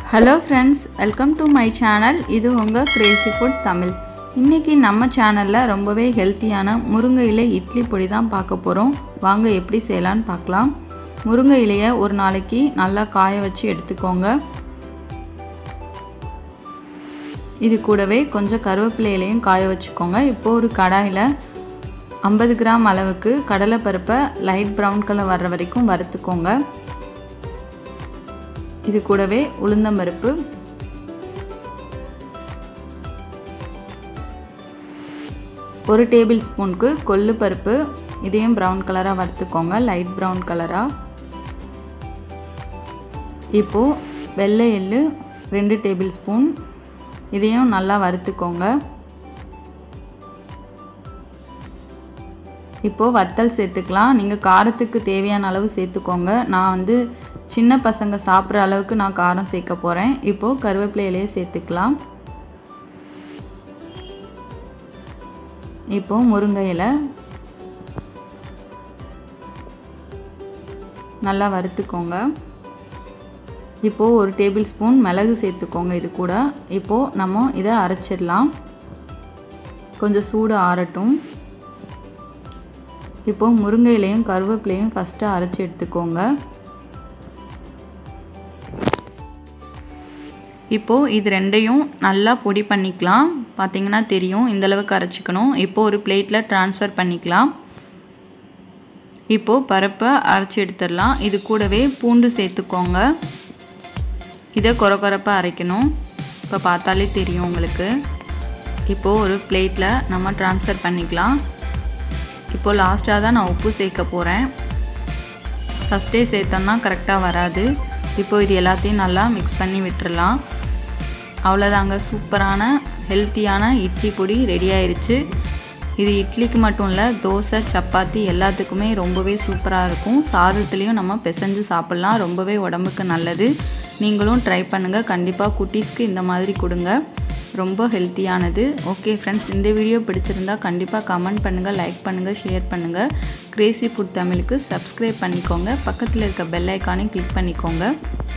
hello friends welcome to my channel இது உங்கள் Crazy food Tamil இன்றைக்கி நம்ம சேனலில் ரொம்பவே ஹெல்த்தியான முருங்கை இலை இட்லி பொடி தான் பார்க்க போகிறோம் வாங்க எப்படி செய்யலான்னு பார்க்கலாம் முருங்கை இலையை ஒரு நாளைக்கு நல்லா காய வச்சு எடுத்துக்கோங்க இது கூடவே கொஞ்சம் கருவேப்பிலை இலையும் காய வச்சுக்கோங்க இப்போ ஒரு கடாயில் ஐம்பது கிராம் அளவுக்கு கடலைப்பருப்பை லைட் ப்ரௌன் கலர் வர்ற வரைக்கும் வறுத்துக்கோங்க இது கூடவே உளுந்தம்பருப்பு ஒரு டேபிள் ஸ்பூனுக்கு கொள்ளு பருப்பு இதையும் ப்ரௌன் கலராக வறுத்துக்கோங்க லைட் ப்ரௌன் கலராக இப்போது வெள்ளை எள்ளு ரெண்டு டேபிள் ஸ்பூன் இதையும் நல்லா வறுத்துக்கோங்க இப்போது வத்தல் சேர்த்துக்கலாம் நீங்கள் காரத்துக்கு தேவையான அளவு சேர்த்துக்கோங்க நான் வந்து சின்ன பசங்க சாப்பிட்ற அளவுக்கு நான் காரம் சேர்க்க போகிறேன் இப்போது கருவேப்பிலை இலையை சேர்த்துக்கலாம் இப்போது முருங்கை இலை நல்லா வறுத்துக்கோங்க இப்போது ஒரு டேபிள் ஸ்பூன் மிளகு சேர்த்துக்கோங்க இது கூட இப்போது நம்ம இதை அரைச்சிடலாம் கொஞ்சம் சூடு ஆறட்டும் இப்போது முருங்கை இலையும் கருவேப்பிலையும் ஃபஸ்ட்டு அரைச்சி எடுத்துக்கோங்க இப்போது இது ரெண்டையும் நல்லா பொடி பண்ணிக்கலாம் பார்த்தீங்கன்னா தெரியும் இந்தளவுக்கு அரைச்சிக்கணும் இப்போது ஒரு பிளேட்டில் ட்ரான்ஸ்ஃபர் பண்ணிக்கலாம் இப்போது பருப்பை அரைச்சி எடுத்துடலாம் இது கூடவே பூண்டு சேர்த்துக்கோங்க இதை குறை குறைப்பாக அரைக்கணும் இப்போ பார்த்தாலே தெரியும் உங்களுக்கு இப்போது ஒரு பிளேட்டில் நம்ம ட்ரான்ஸ்ஃபர் பண்ணிக்கலாம் இப்போது லாஸ்ட்டாக தான் நான் உப்பு சேர்க்க போகிறேன் ஃபஸ்ட்டே சேர்த்தோம்னா கரெக்டாக வராது இப்போ இது எல்லாத்தையும் நல்லா மிக்ஸ் பண்ணி விட்டுறலாம் அவ்வளோதாங்க சூப்பரான ஹெல்த்தியான இட்லி பொடி ரெடி ஆயிடுச்சு இது இட்லிக்கு மட்டும் இல்லை தோசை சப்பாத்தி எல்லாத்துக்குமே ரொம்பவே சூப்பராக இருக்கும் சாதத்துலேயும் நம்ம பிசைஞ்சு சாப்பிட்லாம் ரொம்பவே உடம்புக்கு நல்லது நீங்களும் ட்ரை பண்ணுங்கள் கண்டிப்பாக குட்டீஸ்க்கு இந்த மாதிரி கொடுங்க ரொம்ப ஹெல்த்தியானது ஓகே ஃப்ரெண்ட்ஸ் இந்த வீடியோ பிடிச்சிருந்தா கண்டிப்பாக கமெண்ட் பண்ணுங்கள் லைக் பண்ணுங்கள் ஷேர் பண்ணுங்கள் கிரேசி ஃபுட் தமிழுக்கு சப்ஸ்கிரைப் பண்ணிக்கோங்க பக்கத்தில் இருக்க பெல் ஐக்கானையும் கிளிக் பண்ணிக்கோங்க